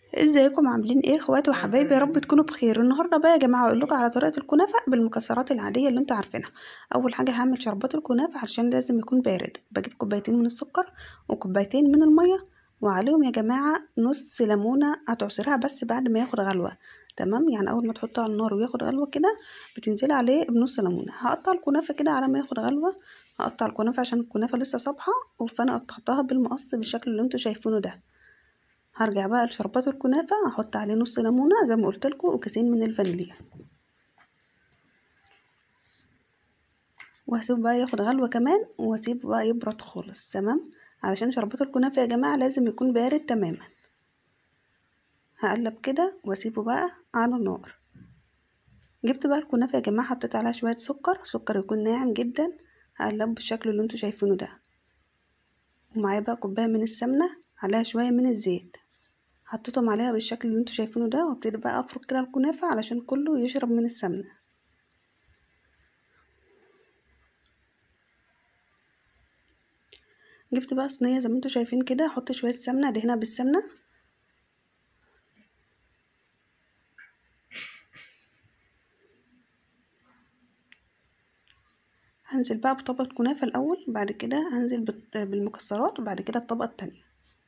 ازيكم عاملين ايه اخواتي وحبايبي يا رب تكونوا بخير النهارده بقى يا جماعه اقول لكم على طريقه الكنافه بالمكسرات العاديه اللي انتوا عارفينها اول حاجه هعمل شربات الكنافه عشان لازم يكون بارد بجيب كوبايتين من السكر وكوبايتين من الميه وعليهم يا جماعه نص ليمونه هتعصرها بس بعد ما ياخد غلوه تمام يعني اول ما تحطه على النار وياخد غلوه كده بتنزلي عليه بنص ليمونه هقطع الكنافه كده على ما ياخد غلوه هقطع الكنافه عشان الكنافه لسه صابحه فانا قطعتها بالمقص بالشكل اللي انتوا شايفينه ده هرجع بقى لشربات الكنافة هحط عليه نص ليمونة زي ما قلت لكم وكيسين من الفانيليا وهسيبه بقى ياخد غلوة كمان واسيبه بقى يبرد خالص تمام علشان شربات الكنافة يا جماعة لازم يكون بارد تماما هقلب كده واسيبه بقى على النار جبت بقى الكنافة يا جماعة حطيت عليها شوية سكر سكر يكون ناعم جدا هقلبه بالشكل اللي انتوا شايفينه ده ومعايا بقى كوباية من السمنة عليها شوية من الزيت حطيتهم عليها بالشكل اللي انتوا شايفينه ده وابتدي بقى افرك كده الكنافة علشان كله يشرب من السمنة جبت بقى صينية زي ما انتوا شايفين كده احط شوية سمنة ادهنها بالسمنة هنزل بقى بطبقة كنافة الأول بعد كده هنزل بالمكسرات وبعد كده الطبقة التانية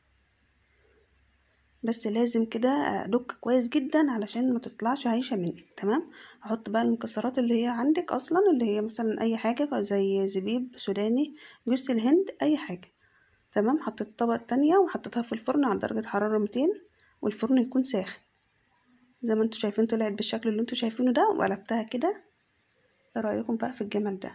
بس لازم كده ادك كويس جدا علشان ما تطلعش هايشه منك تمام احط بقى المكسرات اللي هي عندك اصلا اللي هي مثلا اي حاجه زي زبيب سوداني جوز الهند اي حاجه تمام حطيت الطبقه التانية وحطيتها في الفرن على درجه حراره 200 والفرن يكون ساخن زي ما انتوا شايفين طلعت بالشكل اللي انتوا شايفينه ده وقلبتها كده ايه رايكم بقى في الجمال ده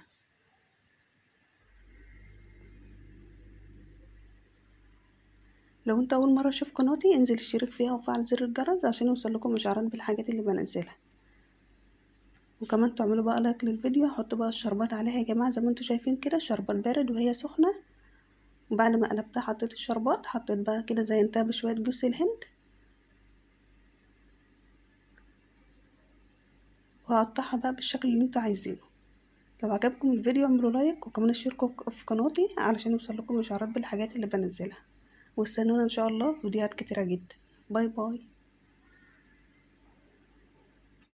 لو انت اول مره تشوف قناتي انزل اشترك فيها وفعل زر الجرس عشان يوصلكم اشعارات بالحاجات اللي بنزلها وكمان تعملوا بقى لايك للفيديو حطوا بقى الشربات عليها يا جماعه زي ما انتوا شايفين كده الشربات بارد وهي سخنه وبعد ما قلبتها حطيت الشربات حطيت بقى كده زينتها بشويه جوز الهند وهقطعها بقى بالشكل اللي انتوا عايزينه لو عجبكم الفيديو اعملوا لايك وكمان اشتركوا في قناتي علشان يوصلكم اشعارات بالحاجات اللي بنزلها واستنونا ان شاء الله فيديوهات كتيره جدا باي باي